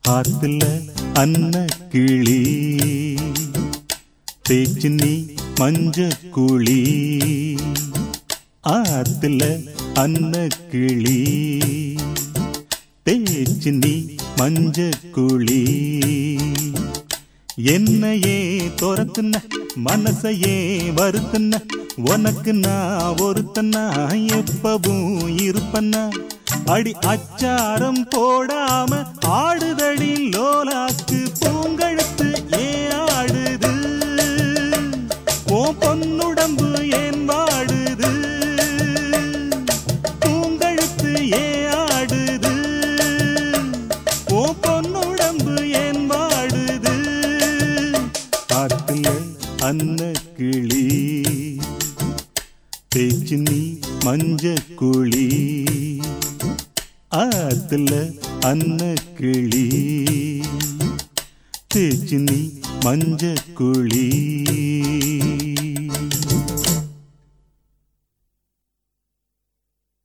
ஆத்துல அன்ன கிளி தேச்சு நீ மஞ்ச குழி ஆத்துல அன்ன கிளி தேச்சு நீ மஞ்ச குழி என்னையே துரத்துன மனசையே வருத்துன உனக்கு நான் ஒருத்தனா எப்பவும் இருப்பன்னா அடி அச்சாரம் போடாம ஆடுதடி லோலாக்கு பூங்கழுத்து ஏன் ஆடுது ஓ பொன்னுடம்பு ஏன் வாடுது பூங்கழுத்து ஏன் ஆடுது ஓ பொன்னுடம்பு ஏன் வாடுது காத்துல அன்ன கிளி பேச்சு நீ மஞ்ச குழி ஆத்துல அன்ன கிளி தேச்சு நீ மஞ்ச குழி